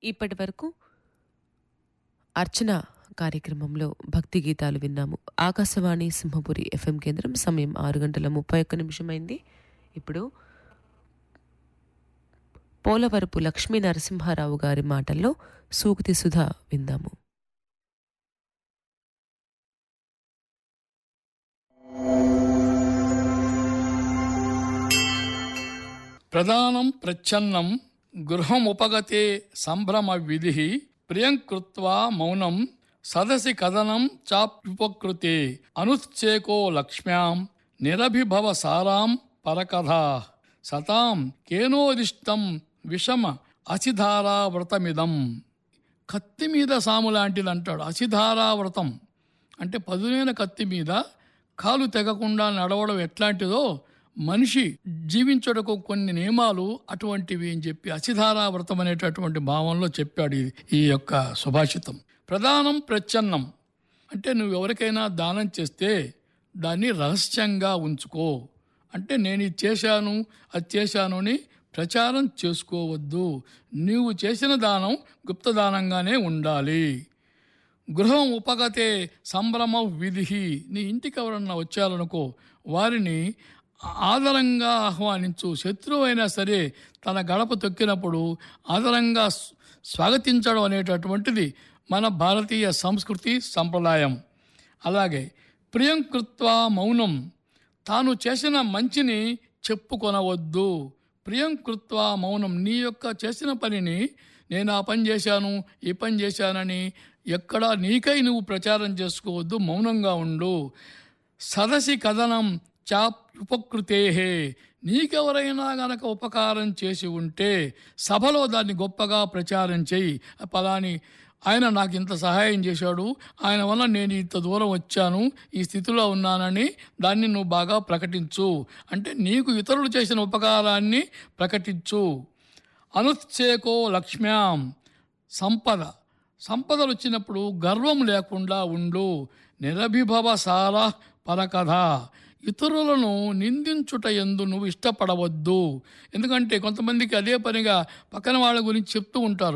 ఇప్పటి వరకు అర్చన కార్యక్రమంలో భక్తి గీతాలు విన్నాము ఆకాశవాణి సింహపురి ఎఫ్ఎం కేంద్రం సమయం ఆరు గంటల ముప్పై ఒక్క నిమిషమైంది ఇప్పుడు పోలవరపు లక్ష్మీ నరసింహారావు గారి మాటల్లో సూక్తి సుధ విందాము ప్రధానం ప్రచ్ఛన్నం గృహముపగతే సంభ్రమ విధి ప్రియం కృత్వా మౌనం సదసి కథనం చాప్యుపకృతే అనుశ్చేకో లక్ష్మ్యాం నిరభిభవ సారాం పరకథా సతాం కేనోదిష్టం విషమ అసిధారావ్రతమిదం కత్తి మీద సాము లాంటిది అంటాడు అసిధారావ్రతం అంటే పదునైన కత్తి మీద కాలు తెగకుండా నడవడం ఎట్లాంటిదో మనిషి జీవించుటకు కొన్ని నియమాలు అటువంటివి అని చెప్పి అసిధారావ్రతం అనేటటువంటి భావంలో చెప్పాడు ఇది ఈ యొక్క సుభాషితం ప్రధానం ప్రచ్ఛన్నం అంటే నువ్వు ఎవరికైనా దానం చేస్తే దాన్ని రహస్యంగా ఉంచుకో అంటే నేను ఇది చేశాను అది చేశాను అని ప్రచారం చేసుకోవద్దు నీవు చేసిన దానం గుప్తదానంగానే ఉండాలి గృహం ఉపగతే సంభ్రమ విధి నీ ఇంటికి ఎవరన్నా వచ్చారనుకో వారిని ఆదరంగా ఆహ్వానించు శత్రువు అయినా సరే తన గడప తొక్కినప్పుడు ఆదరంగా స్- స్వాగతించడం అనేటటువంటిది మన భారతీయ సంస్కృతి సంప్రదాయం అలాగే ప్రియం కృత్వా మౌనం తాను చేసిన మంచిని చెప్పుకొనవద్దు ప్రియం కృత్వా మౌనం నీ యొక్క చేసిన పనిని నేను ఆ పని చేశాను ఈ పని చేశానని ఎక్కడా నీకై నువ్వు ప్రచారం చేసుకోవద్దు మౌనంగా ఉండు సదసి కథనం చాప్ ఉపకృతే నీకెవరైనా గనక ఉపకారం చేసి ఉంటే సభలో దాన్ని గొప్పగా ప్రచారం చేయి పలాని ఆయన నాకు ఇంత సహాయం చేశాడు ఆయన వల్ల నేను ఇంత దూరం వచ్చాను ఈ స్థితిలో ఉన్నానని దాన్ని నువ్వు బాగా ప్రకటించు అంటే నీకు ఇతరులు చేసిన ఉపకారాన్ని ప్రకటించు అనుచ్చేకో లక్ష్మ్యాం సంపద సంపదలు వచ్చినప్పుడు గర్వం లేకుండా ఉండు నిరభిభవ సార పరకథ ఇతరులను నిందించుట ఎందు నువ్వు ఇష్టపడవద్దు ఎందుకంటే కొంతమందికి అదే పనిగా పక్కన వాళ్ళ గురించి చెప్తూ ఉంటారు